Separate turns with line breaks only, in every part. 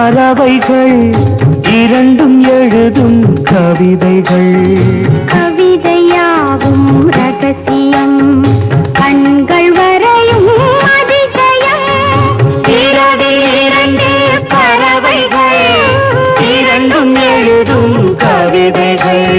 பறவைகள் இரண்டும் எழுதும் கவிதைகள்
கவிதையாவும் ரகசியம் கண்கள் வரையும் அதிசயம்
இரவில் இரண்டு பறவைகள் இரண்டும் எழுதும் கவிதைகள்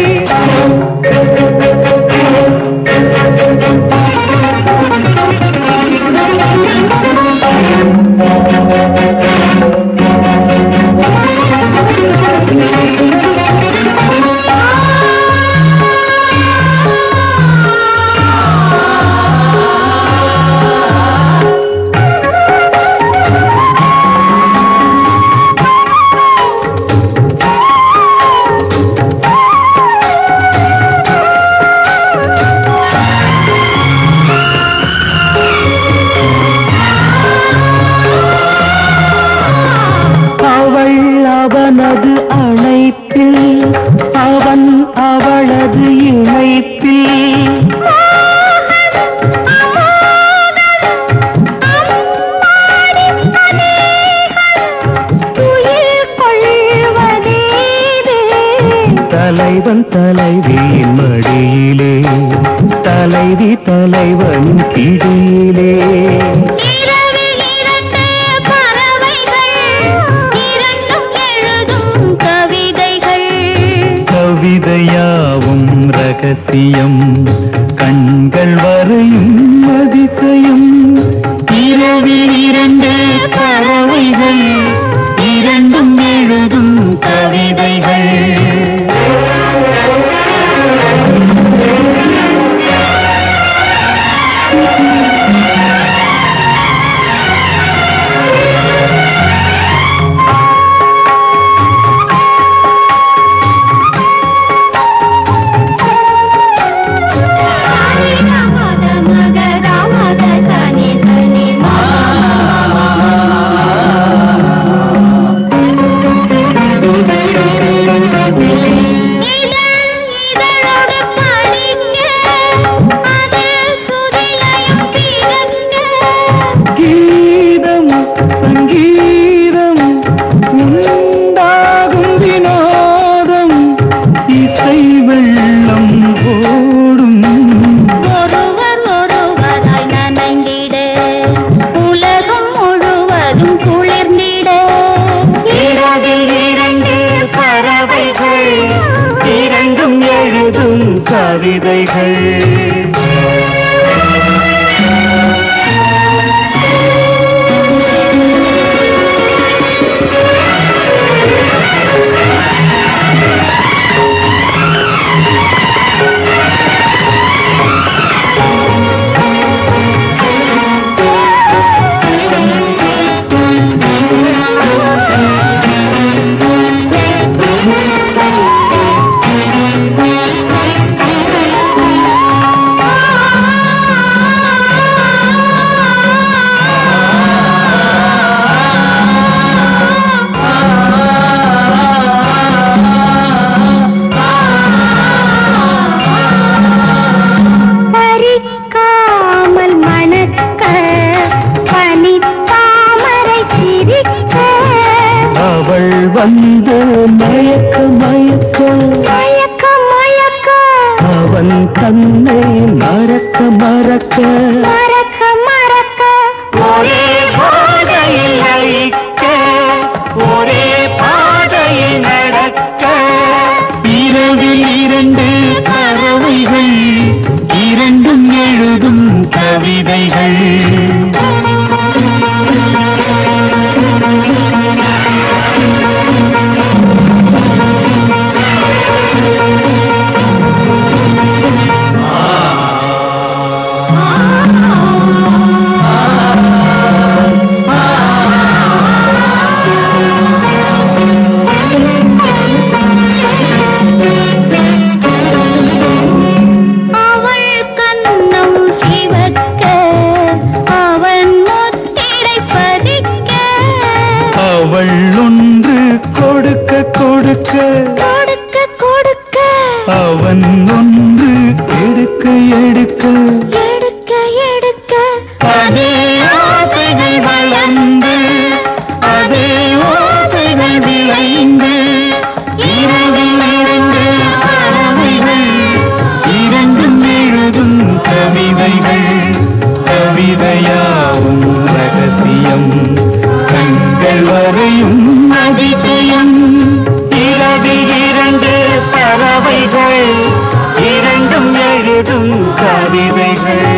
அவள் அவனது அணைப்பில் அவன் அவளது இணைப்பில்
துயில் கொள்வதேது
தலைவன் தலைவியின் மடியிலே தலைவி தலைவனின் பிடியிலே
இரவில் இரண்டு பறவைகள் இரண்டும் எழுதும் கவிதைகள்
கவிதையாவும் ரகசியம் கண்கள் வரையும் அதிசயம் இரவில் இரண்டு பறவைகள் இரண்டும் எழுதும் கவிதைகள்
ராமத மக ராமத சனி சனி இதழோடு படிக்க அது சுதிலயம் பிறக்க
கீதம் சங்கீதம் உண்டாகும் வினோதம் இசை வெள்ளம் ஓடும்
ஒருவர் ஒருவராய் நனைந்திட உலகம் முழுவதும் குளிர்ந்திட
இரவில் இரண்டு பறவைகள் இரண்டும் எழுதும் கவிதைகள்
பறிக்காமல் மணக்க பனித்தாமரை சிரிக்க
அவள் வந்து மயக்க மயக்க
மயக்க மயக்க
அவன் தன்னை மறக்க மறக்க
மறக்க மறக்க
ஒரே பாதையில் லயிக்க ஒரே பாதையில் நடக்க இரவில் இரண்டு பறவைகள் இரண்டும் எழுதும் கவிதைகள்
அவள் கண்ணம் சிவக்க
கவிதைகள்